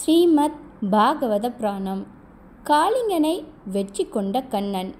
ஸ்ரீமத் பாகவத புராணம் காளிங்கனை வெற்றி கொண்ட கண்ணன்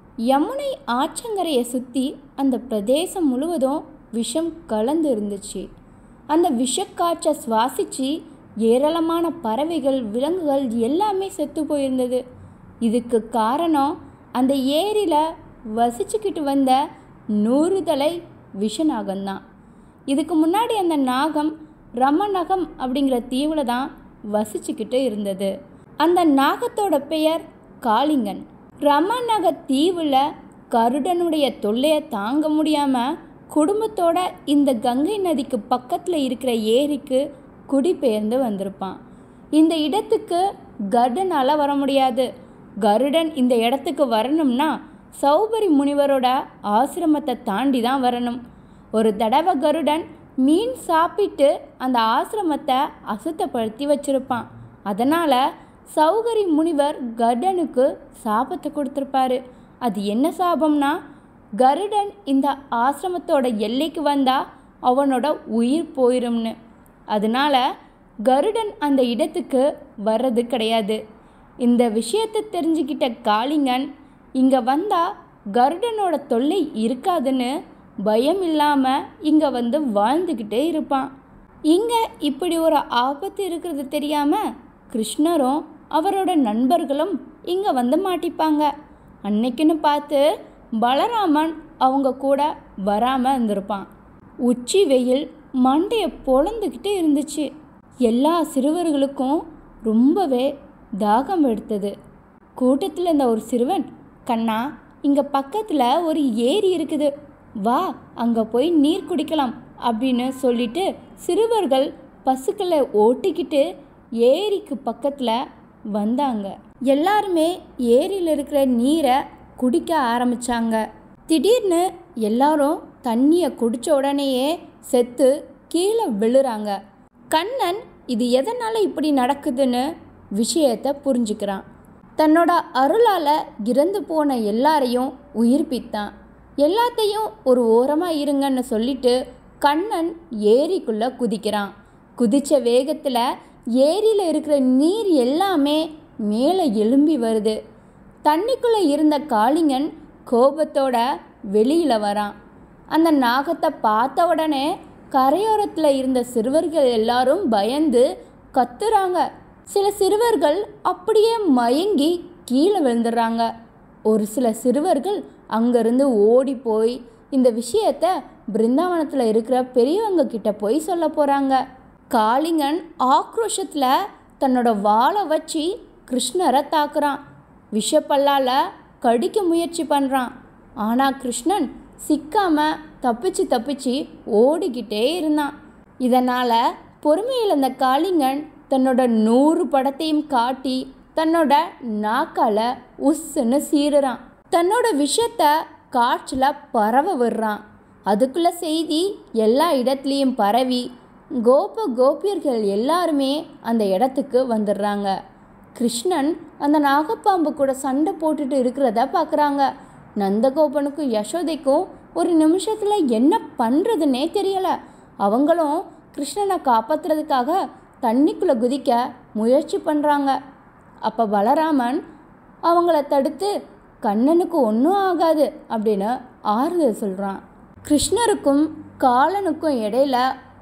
யமுனை ஆற்றங்கரையை சுற்றி அந்த பிரதேசம் முழுவதும் விஷம் கலந்து இருந்துச்சு அந்த விஷக்காற்றை சுவாசித்து ஏராளமான பறவைகள் விலங்குகள் எல்லாமே செத்து போயிருந்தது இதுக்கு காரணம் அந்த ஏரியில் வசிச்சுக்கிட்டு வந்த நூறு தலை விஷநாகம்தான் இதுக்கு முன்னாடி அந்த நாகம் ரமநகம் அப்படிங்கிற தீவில் தான் வசிச்சுக்கிட்டு இருந்தது அந்த நாகத்தோட பெயர் காளிங்கன் ரமநக தீவில் கருடனுடைய தொல்லையை தாங்க முடியாமல் குடும்பத்தோட இந்த கங்கை நதிக்கு பக்கத்தில் இருக்கிற ஏரிக்கு குடிபெயர்ந்து வந்திருப்பான் இந்த இடத்துக்கு கருடனால் வர முடியாது கருடன் இந்த இடத்துக்கு வரணும்னா சௌபரி முனிவரோட ஆசிரமத்தை தாண்டி தான் வரணும் ஒரு தடவை கருடன் மீன் சாப்பிட்டு அந்த ஆசிரமத்தை அசுத்தப்படுத்தி வச்சிருப்பான் அதனால் சௌகரி முனிவர் கருடனுக்கு சாபத்தை கொடுத்துருப்பாரு அது என்ன சாபம்னா கருடன் இந்த ஆசிரமத்தோட எல்லைக்கு வந்தால் அவனோட உயிர் போயிரும்னு அதனால கருடன் அந்த இடத்துக்கு வர்றது கிடையாது இந்த விஷயத்தை தெரிஞ்சுக்கிட்ட காளிங்கன் இங்கே வந்தால் கருடனோட தொல்லை இருக்காதுன்னு பயம் இல்லாமல் இங்கே வந்து வாழ்ந்துக்கிட்டே இருப்பான் இங்கே இப்படி ஒரு ஆபத்து இருக்கிறது தெரியாமல் கிருஷ்ணரும் அவரோட நண்பர்களும் இங்கே வந்து மாட்டிப்பாங்க அன்னைக்குன்னு பார்த்து பலராமன் அவங்க கூட வராமல் இருந்திருப்பான் உச்சி வெயில் மண்டையை பொழந்துக்கிட்டு இருந்துச்சு எல்லா சிறுவர்களுக்கும் ரொம்பவே தாகம் எடுத்தது கூட்டத்தில் இருந்த ஒரு சிறுவன் கண்ணா இங்கே பக்கத்தில் ஒரு ஏரி இருக்குது வா அங்கே போய் நீர் குடிக்கலாம் அப்படின்னு சொல்லிட்டு சிறுவர்கள் பசுக்களை ஓட்டிக்கிட்டு ஏரிக்கு பக்கத்தில் வந்தாங்க எல்லாருமே ஏரியில் இருக்கிற நீரை குடிக்க ஆரம்பிச்சாங்க திடீர்னு எல்லாரும் தண்ணியை குடித்த உடனேயே செத்து கீழே விழுறாங்க கண்ணன் இது எதனால் இப்படி நடக்குதுன்னு விஷயத்தை புரிஞ்சுக்கிறான் தன்னோட அருளால் இறந்து போன எல்லாரையும் உயிர்ப்பித்தான் எல்லாத்தையும் ஒரு ஓரமாக இருங்கன்னு சொல்லிட்டு கண்ணன் ஏரிக்குள்ளே குதிக்கிறான் குதித்த வேகத்தில் ஏரியில் இருக்கிற நீர் எல்லாமே மேலே எழும்பி வருது தண்ணிக்குள்ளே இருந்த காளிங்கன் கோபத்தோட வெளியில் வரான் அந்த நாகத்தை பார்த்த உடனே கரையோரத்தில் இருந்த சிறுவர்கள் எல்லாரும் பயந்து கத்துறாங்க சில சிறுவர்கள் அப்படியே மயங்கி கீழே விழுந்துடுறாங்க ஒரு சில சிறுவர்கள் அங்கேருந்து ஓடி போய் இந்த விஷயத்த பிருந்தாவனத்தில் இருக்கிற பெரியவங்க கிட்ட போய் சொல்ல போகிறாங்க காளிங்கன் ஆக்ரோஷத்தில் தன்னோட வாளை வச்சு கிருஷ்ணரை தாக்குறான் விஷப்பல்லால் கடிக்க முயற்சி பண்ணுறான் ஆனால் கிருஷ்ணன் சிக்காம தப்பிச்சு தப்பிச்சு ஓடிக்கிட்டே இருந்தான் இதனால் பொறுமையிழந்த காளிங்கன் தன்னோட நூறு படத்தையும் காட்டி தன்னோட நாக்கால உஸ்ஸுன்னு சீறுறான் தன்னோட விஷத்தை காற்றில் பரவ விடுறான் அதுக்குள்ள செய்தி எல்லா இடத்துலையும் பரவி கோப கோபியர்கள் எல்லாருமே அந்த இடத்துக்கு வந்துடுறாங்க கிருஷ்ணன் அந்த நாகப்பாம்பு கூட சண்டை போட்டுட்டு இருக்கிறத பார்க்குறாங்க நந்தகோபனுக்கும் யசோதைக்கும் ஒரு நிமிஷத்தில் என்ன பண்ணுறதுன்னே தெரியலை அவங்களும் கிருஷ்ணனை காப்பாற்றுறதுக்காக தண்ணிக்குள்ளே குதிக்க முயற்சி பண்ணுறாங்க அப்போ பலராமன் அவங்கள தடுத்து கண்ணனுக்கு ஒன்றும் ஆகாது அப்படின்னு ஆறுதல் சொல்கிறான் கிருஷ்ணருக்கும் காலனுக்கும் இடையில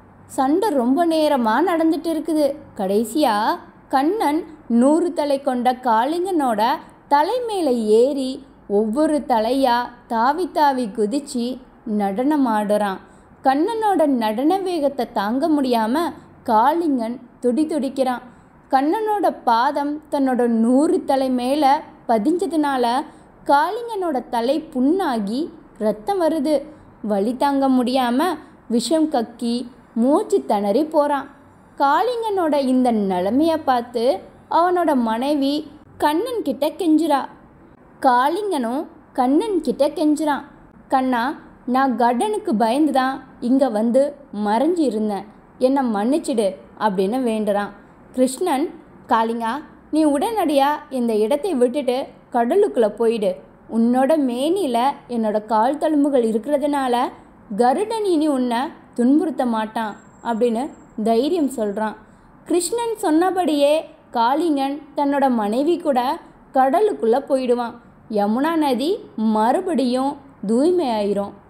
சண்டை ரொம்ப நேரமாக நடந்துட்டு இருக்குது கடைசியாக கண்ணன் நூறு தலை கொண்ட காளிங்கனோட தலை மேலே ஏறி ஒவ்வொரு தலையா தாவி தாவி குதிச்சு நடனம் ஆடுறான் கண்ணனோட நடன வேகத்தை தாங்க முடியாமல் காளிங்கன் துடி துடிக்கிறான் கண்ணனோட பாதம் தன்னோட நூறு தலை மேலே பதிஞ்சதுனால காளிங்கனோட தலை புண்ணாகி ரத்தம் வருது வலி தாங்க முடியாமல் விஷம் கக்கி மூச்சு திணறி போகிறான் காளிங்கனோட இந்த நிலைமையை பார்த்து அவனோட மனைவி கண்ணன் கிட்ட கெஞ்சுறா காளிங்கனும் கண்ணன் கிட்ட கெஞ்சுறான் கண்ணா நான் கடனுக்கு பயந்து தான் இங்கே வந்து மறைஞ்சு இருந்தேன் என்னை மன்னிச்சிடு அப்படின்னு வேண்டுறான் கிருஷ்ணன் காளிங்கா நீ உடனடியாக இந்த இடத்தை விட்டுட்டு கடலுக்குள்ளே போயிடு உன்னோட மேனியில் என்னோட கால் தழும்புகள் இருக்கிறதுனால கருடன் இனி உன்னை துன்புறுத்த மாட்டான் அப்படின்னு தைரியம் சொல்கிறான் கிருஷ்ணன் சொன்னபடியே காளிங்கன் தன்னோட மனைவி கூட கடலுக்குள்ளே போயிடுவான் யமுனா நதி மறுபடியும் தூய்மையாயிரும்